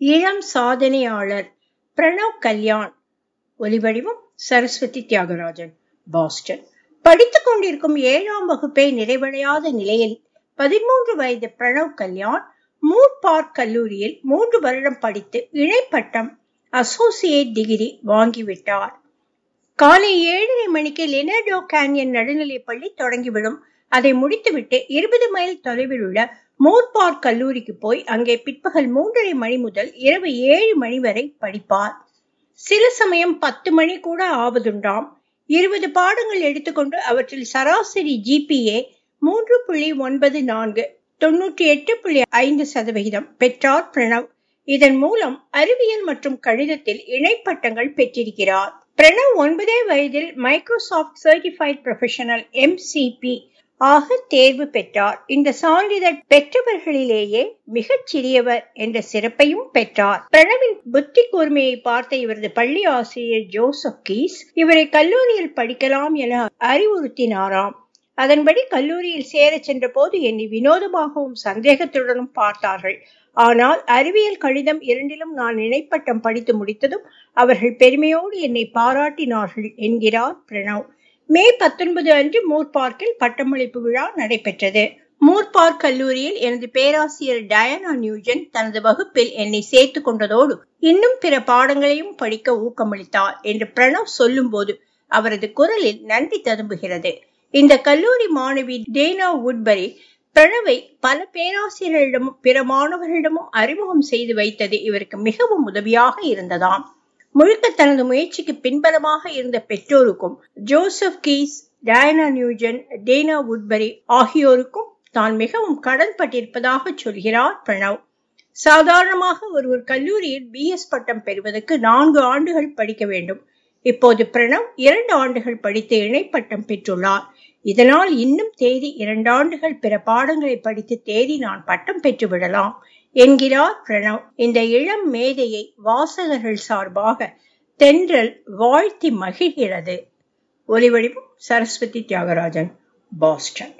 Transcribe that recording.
இளம் சாதனையாளர் பிரணவ் கல்யாண் ஒலிவடிவம் சரஸ்வதி தியாகராஜன் பாஸ்டன் படித்துக் கொண்டிருக்கும் ஏழாம் வகுப்பை நிறைவடையாத நிலையில் பதிமூன்று வயது பிரணவ் கல்யாண் மூட் பார்க் கல்லூரியில் மூன்று வருடம் படித்து இணைப்பட்டம் அசோசியேட் டிகிரி வாங்கிவிட்டார் காலை ஏழரை மணிக்கு லெனர்டோ கேன்யன் நடுநிலைப் பள்ளி தொடங்கிவிடும் அதை முடித்துவிட்டு இருபது மைல் தொலைவில் உள்ள மூர் பார்க் கல்லூரிக்கு போய் அங்கே பிற்பகல் மூன்றரை மணி முதல் இரவு ஏழு மணி வரை படிப்பார் சில சமயம் பத்து மணி கூட ஆவதுண்டாம் இருபது பாடங்கள் எடுத்துக்கொண்டு அவற்றில் சராசரி ஜிபிஏ மூன்று புள்ளி ஒன்பது நான்கு தொன்னூற்றி எட்டு புள்ளி ஐந்து சதவிகிதம் பெற்றார் பிரணவ் இதன் மூலம் அறிவியல் மற்றும் கணிதத்தில் இணைப்பட்டங்கள் பெற்றிருக்கிறார் பிரணவ் ஒன்பதே வயதில் மைக்ரோசாஃப்ட் சர்டிஃபைட் ப்ரொஃபஷனல் எம்சிபி ஆக தேர்வு பெற்றார் இந்த சான்றிதழ் பெற்றவர்களிலேயே மிகச் சிறியவர் என்ற சிறப்பையும் பெற்றார் பிரணவின் புத்தி கூர்மையை பார்த்த இவரது பள்ளி ஆசிரியர் ஜோசப் கீஸ் இவரை கல்லூரியில் படிக்கலாம் என அறிவுறுத்தினாராம் அதன்படி கல்லூரியில் சேர சென்ற போது என்னை வினோதமாகவும் சந்தேகத்துடனும் பார்த்தார்கள் ஆனால் அறிவியல் கணிதம் இரண்டிலும் நான் இணைப்பட்டம் படித்து முடித்ததும் அவர்கள் பெருமையோடு என்னை பாராட்டினார்கள் என்கிறார் பிரணவ் மே பத்தொன்பது அன்று மூர் பார்க்கில் பட்டமளிப்பு விழா நடைபெற்றது மூர் பார்க் கல்லூரியில் எனது பேராசிரியர் டயனா நியூஜன் தனது வகுப்பில் என்னை சேர்த்து கொண்டதோடு இன்னும் பிற பாடங்களையும் படிக்க ஊக்கமளித்தார் என்று பிரணவ் சொல்லும் போது அவரது குரலில் நன்றி ததும்புகிறது இந்த கல்லூரி மாணவி டேனா உட்பரி பிரணவை பல பேராசிரியர்களிடமும் பிற மாணவர்களிடமும் அறிமுகம் செய்து வைத்தது இவருக்கு மிகவும் உதவியாக இருந்ததாம் முழுக்க தனது முயற்சிக்கு பின்பலமாக இருந்த பெற்றோருக்கும் Joseph Keys Diana Nugent Dana Woodbury ஆகியோருக்கும் தான் மிகவும் கடன் பட்டிருப்பதாக சொல்கிறார் பிரணவ் சாதாரணமாக ஒருவர் கல்லூரியில் பிஎஸ் பட்டம் பெறுவதற்கு நான்கு ஆண்டுகள் படிக்க வேண்டும் இப்போது பிரணவ் இரண்டு ஆண்டுகள் படித்து இணைப்பட்டம் பெற்றுள்ளார் இதனால் இன்னும் தேதி இரண்டு ஆண்டுகள் பிற பாடங்களை படித்து தேதி நான் பட்டம் பெற்று விடலாம் என்கிறார் பிரணவ் இந்த இளம் மேதையை வாசகர்கள் சார்பாக தென்றல் வாழ்த்தி மகிழ்கிறது ஒலிவடிவம் சரஸ்வதி தியாகராஜன் பாஸ்டன்